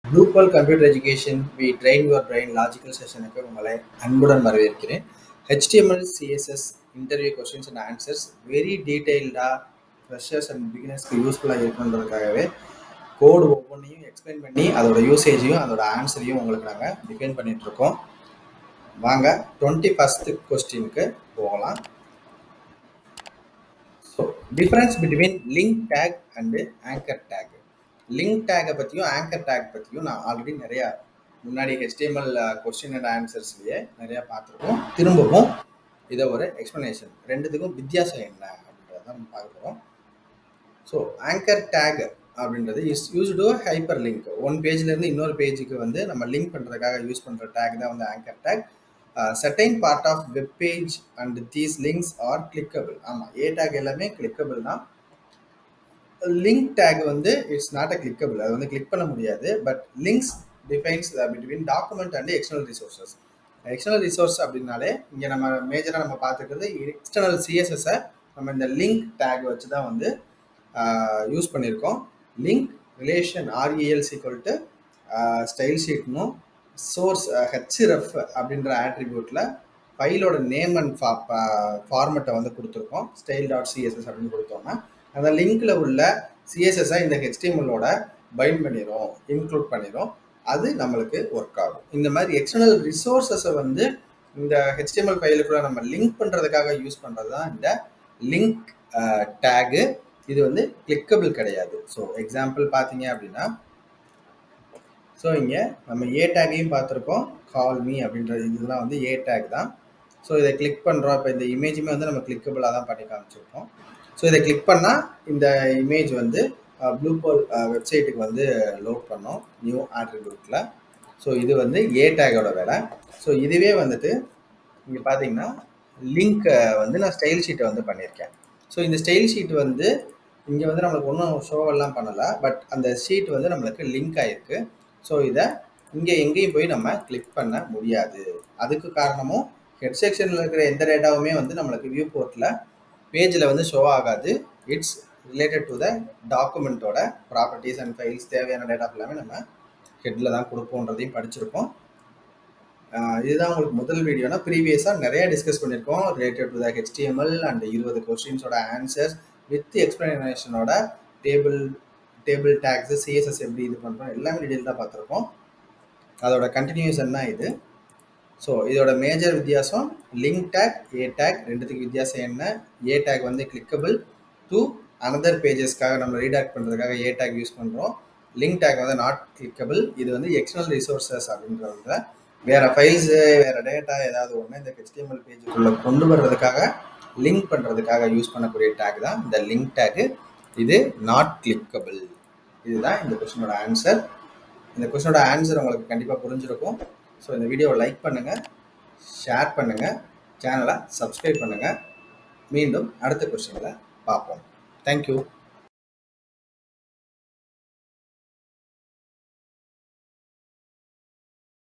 ப்ளூபால் computer education we train your brain logical செஷனுக்கு உங்களை அன்புடன் வரவேற்கிறேன் HTML CSS interview questions and answers very டீட்டெயில்டாக ஃப்ரெஷர்ஸ் அண்ட் பிகினர்ஸ்க்கு யூஸ்ஃபுல்லாக இருக்கணுன்றதுக்காகவே கோடு ஒவ்வொன்றையும் எக்ஸ்பிளைன் பண்ணி அதோட யூசேஜையும் அதோட ஆன்சரையும் உங்களுக்கு நாங்கள் டிஃபைன் பண்ணிகிட்ருக்கோம் வாங்க டுவெண்ட்டி ஃபஸ்ட்டு கொஸ்டினுக்கு போகலாம் so difference between link tag and anchor tag link டேக்கை பற்றியும் ஆங்கர் டேக் பற்றியும் நான் ஆல்ரெடி நிறையா முன்னாடி ஹெச்டிஎம்எல் கொஸ்டின் அண்ட் ஆன்சர்ஸ்லேயே நிறையா பார்த்துருக்கோம் திரும்பவும் இதை ஒரு எக்ஸ்ப்ளனேஷன் ரெண்டுத்துக்கும் வித்தியாசம் என்ன அப்படின்றத நம்ம பார்க்க போகிறோம் ஸோ ஆங்கர் டேக் அப்படின்றது is use to hyperlink one பேஜ்லேருந்து இன்னொரு பேஜுக்கு வந்து நம்ம லிங்க் பண்ணுறதுக்காக யூஸ் பண்ணுற டேக் தான் வந்து anchor tag certain part of web page and these links are clickable ஆமாம் ஏ டேக் எல்லாமே கிளிக்கபிள் தான் லிங்க் டேக் வந்து இட்ஸ் நாட் அ கிளிக்கபிள் அது வந்து கிளிக் பண்ண முடியாது but links defines between document and external resources external resource அப்படின்னாலே இங்கே நம்ம மேஜராக நம்ம பார்த்துக்கிறது எக்ஸ்டர்னல் சிஎஸ்எஸ்ஸை நம்ம இந்த லிங்க் டேக் வச்சு தான் வந்து யூஸ் பண்ணியிருக்கோம் link relation REL equal to style ஷீட்னும் சோர்ஸ் ஹெச்ரஃப் அப்படின்ற ஆட்ரிபியூட்டில் ஃபைலோட நேம் அண்ட் ஃபா ஃபார்மெட்டை வந்து கொடுத்துருக்கோம் ஸ்டைல் டாட் சிஎஸ்எஸ் அப்படின்னு கொடுத்தோம்னா அந்த லிங்க்ல உள்ள சிஎஸ்எஸ்ஸை இந்த ஹெச்டிஎம்எல்லோட பைண்ட் பண்ணிடும் இன்க்ளூட் பண்ணிடும் அது நம்மளுக்கு ஒர்க் ஆகும் இந்த மாதிரி எக்ஸ்டர்னல் ரிசோர்ஸஸை வந்து இந்த ஹெச்டிஎம்எல் ஃபைலுக்குள்ள நம்ம லிங்க் பண்ணுறதுக்காக யூஸ் பண்ணுறது தான் இந்த லிங்க் டேகு இது வந்து கிளிக்கபிள் கிடையாது ஸோ எக்ஸாம்பிள் பார்த்தீங்க அப்படின்னா ஸோ இங்கே நம்ம ஏ டேக்கையும் பார்த்துருக்கோம் கால் மீ அப்படின்ற இதெல்லாம் வந்து ஏ டேக் தான் ஸோ இதை கிளிக் பண்ணுறோம் இப்போ இந்த இமேஜுமே வந்து நம்ம கிளிக்கபிளாக தான் பண்ணி காமிச்சிருக்கோம் ஸோ இதை கிளிக் பண்ணால் இந்த இமேஜ் வந்து ப்ளூ போல் வெப்சைட்டுக்கு வந்து லோட் பண்ணோம் நியூ ஆட்ரிபியூட்டில் ஸோ இது வந்து ஏ டேக்கோட வேலை ஸோ இதுவே வந்துட்டு இங்கே பார்த்தீங்கன்னா லிங்க்கை வந்து நான் ஸ்டைல் ஷீட்டை வந்து பண்ணியிருக்கேன் ஸோ இந்த ஸ்டைல் ஷீட் வந்து இங்கே வந்து நம்மளுக்கு ஒன்றும் ஷோவெல்லாம் பண்ணலை பட் அந்த ஷீட் வந்து நம்மளுக்கு லிங்க் ஆகிருக்கு ஸோ இதை இங்கே எங்கேயும் போய் நம்ம கிளிக் பண்ண முடியாது அதுக்கு காரணமும் ஹெட் செக்ஷனில் இருக்கிற எந்த டேட்டாவுமே வந்து நம்மளுக்கு வியூ போர்ட்டில் பேஜில் வந்து ஷோ ஆகாது இட்ஸ் ரிலேட்டட் டு த டாக்குமெண்ட்டோட ப்ராப்பர்ட்டிஸ் அண்ட் ஃபைல்ஸ் தேவையான டேட்டா எல்லாமே நம்ம ஹெட்டில் தான் கொடுப்போன்றதையும் படிச்சிருக்கோம் இதுதான் உங்களுக்கு முதல் வீடியோனா ப்ரீவியஸாக நிறைய டிஸ்கஸ் பண்ணியிருக்கோம் related to the HTML and இருபது கொஸ்டின்ஸோட ஆன்சர்ஸ் வித் எக்ஸ்பிளனேஷனோட டேபிள் டேபிள் டேக்ஸு சிஎஸ்எஸ் எப்படி இது பண்ணுறோம் எல்லாமே டீட்டெயில் தான் பார்த்துருக்கோம் அதோட கண்டினியூஷன் தான் இது ஸோ இதோட மேஜர் வித்தியாசம் லிங்க் டேக் ஏ டேக் ரெண்டுத்துக்கு வித்தியாசம் என்ன ஏ டேக் வந்து கிளிக்கபிள் டு அனதர் பேஜஸ்க்காக நம்ம ரீடாக்ட் பண்ணுறதுக்காக ஏ டேக் யூஸ் பண்ணுறோம் லிங்க் டேக் வந்து நாட் கிளிக்கபிள் இது வந்து எக்ஸ்டர்னல் ரிசோர்ஸஸ் அப்படின்றத வேறு ஃபைல்ஸு வேறு டேட்டா ஏதாவது ஒன்று இந்த ஹெச்டிஎம்எல் பேஜுக்குள்ளே கொண்டு வர்றதுக்காக லிங்க் பண்ணுறதுக்காக யூஸ் பண்ணக்கூடிய டேக் தான் இந்த லிங்க் டேக்கு இது நாட் கிளிக்கபிள் இதுதான் இந்த கொஸ்டினோட ஆன்சர் இந்த கொஸ்டினோட ஆன்சர் உங்களுக்கு கண்டிப்பாக புரிஞ்சிருக்கும் ஸோ இந்த வீடியோவை லைக் பண்ணுங்கள் ஷேர் பண்ணுங்கள் சேனலை சப்ஸ்கிரைப் பண்ணுங்கள் மீண்டும் அடுத்த கொஸ்டினில் பார்ப்போம் தேங்க்யூ